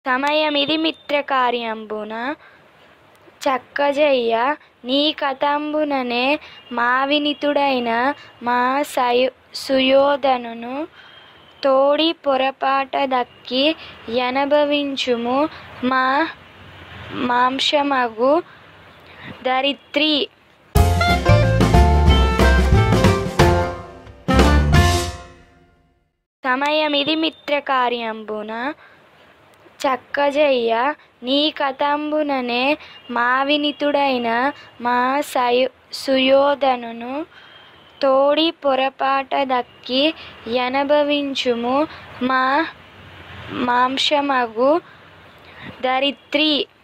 సమయమిది మిత్రకార్యంబున చక్కజెయ్య నీ కథంబుననే మా వినితుడైన మా సయు సుయోధనును తోడి పొరపాట దక్కి యనభవించుము మా మాంసమగు ధరిత్రి సమయమిది మిత్రకార్యంబున చక్కజెయ్య నీ కథంబుననే మా వినితుడైన మా సయు సుయోధనును తోడి పొరపాట దక్కి యనభవించుము మా మాంసమగు ధరిత్రి